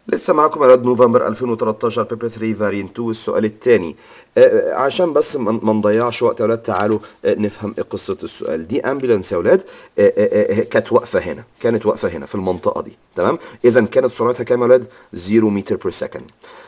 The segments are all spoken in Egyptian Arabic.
لسه معاكم اولاد نوفمبر 2013 بيبر 3 فارينت 2 السؤال الثاني عشان بس ما ما نضيعش وقت يا اولاد تعالوا آه، نفهم ايه قصه السؤال دي امبولانس يا اولاد آه، آه، آه، كانت واقفه هنا كانت واقفه هنا في المنطقه دي تمام اذا كانت سرعتها كام يا اولاد 0 متر بير سكند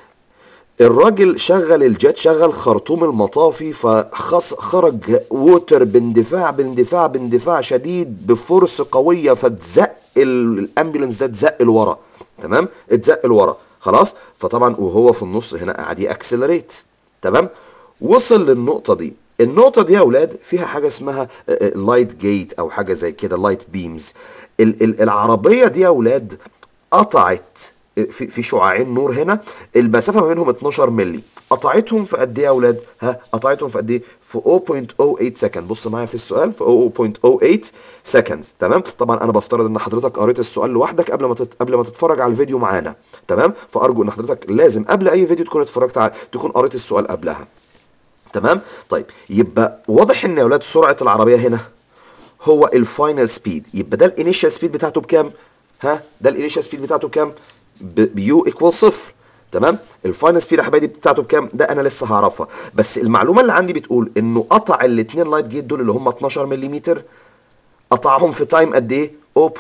الراجل شغل الجت شغل خرطوم المطافي فخرج ووتر باندفاع باندفاع باندفاع شديد بفرص قويه فتزق ال- الامبولانس ده اتزق لورا تمام اتزق لورا خلاص فطبعا وهو في النص هنا قاعد ياكسلريت تمام وصل للنقطه دي النقطة دي يا أولاد فيها حاجة اسمها لايت جيت أو حاجة زي كده لايت بيمز العربية دي يا أولاد قطعت في في شعاعين نور هنا المسافه ما بينهم 12 مللي قطعتهم في قد ايه يا اولاد ها قطعتهم في قد ايه في 0.08 سكند بص معايا في السؤال في 0.08 سكند تمام طبعا انا بفترض ان حضرتك قريت السؤال لوحدك قبل ما تت... قبل ما تتفرج على الفيديو معانا تمام فارجو ان حضرتك لازم قبل اي فيديو تكون اتفرجت على تكون قريت السؤال قبلها تمام طيب يبقى واضح ان يا اولاد سرعه العربيه هنا هو الفاينل سبيد يبقى ده الانيشال سبيد بتاعته بكام ها ده الانيشال سبيد بتاعته بكام بيو ايكوال صفر تمام الفاينل سبيد يا حبايبي بتاعته بكام ده انا لسه هعرفها بس المعلومه اللي عندي بتقول انه قطع الاثنين لايت جيت دول اللي هم 12 ملم قطعهم في تايم قد ايه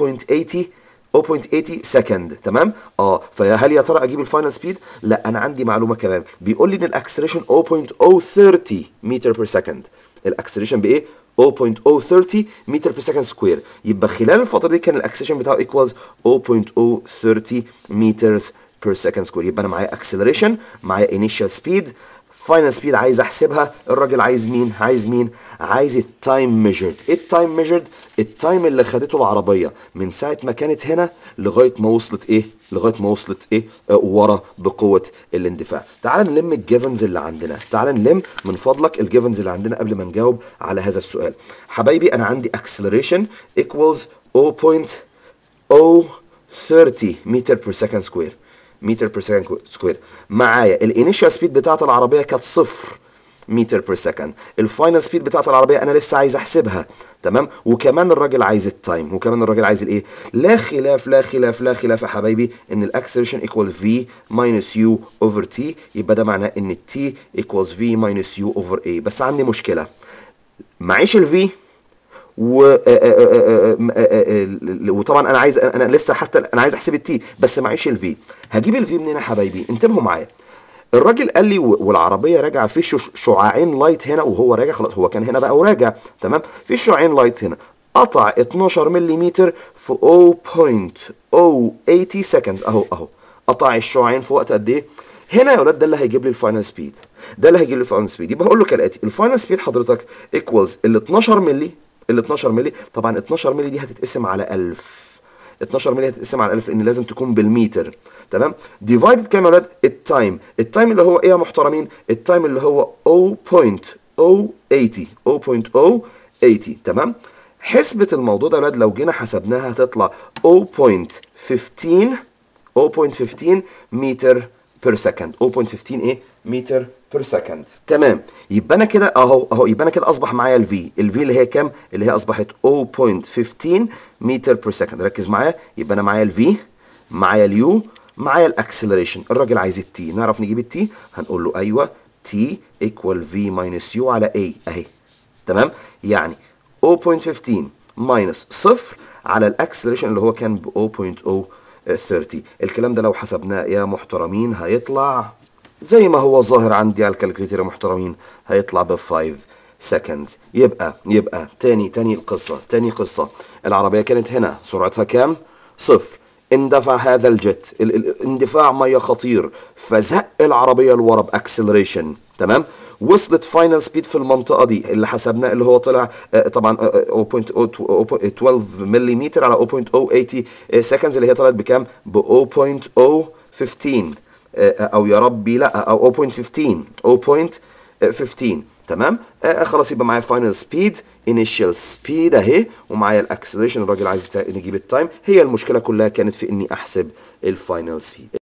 0.80 0.80 سكند تمام اه فهل يا ترى اجيب الفاينل سبيد لا انا عندي معلومه كمان بيقول لي ان الاكسلريشن 0.030 متر بير سكند الاكسلريشن بايه 0.030 متر بير سكند سكوير يبقى خلال الفتره دي كان الاكسلريشن بتاعه ايكوالز 0.030 مترز بير سكند سكوير يبقى انا معايا اكسلريشن معايا انيشال سبيد فاينل سبيد عايز احسبها الراجل عايز مين عايز مين عايز التايم ميجرد ايه التايم ميجرد التايم اللي خدته العربيه من ساعه ما كانت هنا لغايه ما وصلت ايه لغايه ما وصلت ايه آه ورا بقوه الاندفاع تعال نلم الجيفنز اللي عندنا تعال نلم من فضلك الجيفنز اللي عندنا قبل ما نجاوب على هذا السؤال حبايبي انا عندي acceleration equals 0.030 متر بير سكند سكوير متر بير سكند سكوير معايا الانيشال سبيد بتاعت العربيه كانت صفر متر بير سكند الفاينل سبيد بتاعت العربيه انا لسه عايز احسبها تمام وكمان الراجل عايز التايم وكمان الراجل عايز الايه لا خلاف لا خلاف لا خلاف يا حبايبي ان الاكسلريشن ايكوال في ماينس يو اوفر تي يبقى ده معناه ان التي ايكوالز في ماينس يو اوفر اي بس عندي مشكله معيش الفي و آه، آه، آه، آه، آه، آه، وطبعا انا عايز انا لسه حتى انا عايز احسب التي بس معيش الفي هجيب الفي منين يا حبايبي انتبهوا معايا الراجل قال لي و- والعربيه راجعه في شش- شعاعين لايت هنا وهو راجع خلاص هو كان هنا بقى وراجع تمام في شعاعين لايت هنا قطع 12 ملم في 0.080 سكند اهو اهو قطع الشعاعين في وقت قد ايه هنا يا ولاد ده اللي هيجيب لي الفاينل سبيد ده اللي هيجيب لي الفاينل سبيد يبقى هقول له كالاتي الفاينل سبيد حضرتك ايكوالز ال 12 ملي ال 12 ملي طبعا 12 ملي دي هتتقسم على 1000 12 ملي هتتقسم على 1000 لان لازم تكون بالمتر تمام ديفايدد كام يا ولاد التايم التايم اللي هو ايه يا محترمين التايم اللي هو 0.080 0.080 تمام حسبة الموضوع ده يا ولاد لو جينا حسبناها هتطلع 0.15 0.15 متر بير سكند 0.15 ايه متر بير سكند تمام يبقى انا كده اهو اهو يبقى انا كده اصبح معايا الفي الفي اللي هي كام اللي هي اصبحت 0.15 متر بير سكند ركز معايا يبقى انا معايا الفي معايا اليو معايا الاكسلريشن الراجل عايز التي نعرف نجيب التي هنقول له ايوه تي ايكوال في ماينس يو على اي اهي تمام يعني 0.15 ماينس صفر على الاكسلريشن اللي هو كان ب 0.030 الكلام ده لو حسبناه يا محترمين هيطلع زي ما هو ظاهر عندي على الكالكوليتر يا محترمين هيطلع ب 5 seconds يبقى يبقى تاني تاني القصة تاني قصة العربية كانت هنا سرعتها كام؟ صفر اندفع هذا الجت ال- ال- اندفاع ميه خطير فزق العربيه لورا باكسلريشن تمام وصلت فاينل سبيد في المنطقه دي اللي حسبناه اللي هو طلع آه، طبعا آه، آه، 0.012 ملم على 0.080 سكندز اللي هي طلعت بكام ب 0.015 آه، او يا ربي لا او 0.15 0.15 تمام آه خلاص يبقى معايا فاينل سبيد انيشال سبيد اهي ومعايا الاكسلريشن الراجل عايز يتا- نجيب التايم هي المشكله كلها كانت في اني احسب الفاينل سبيد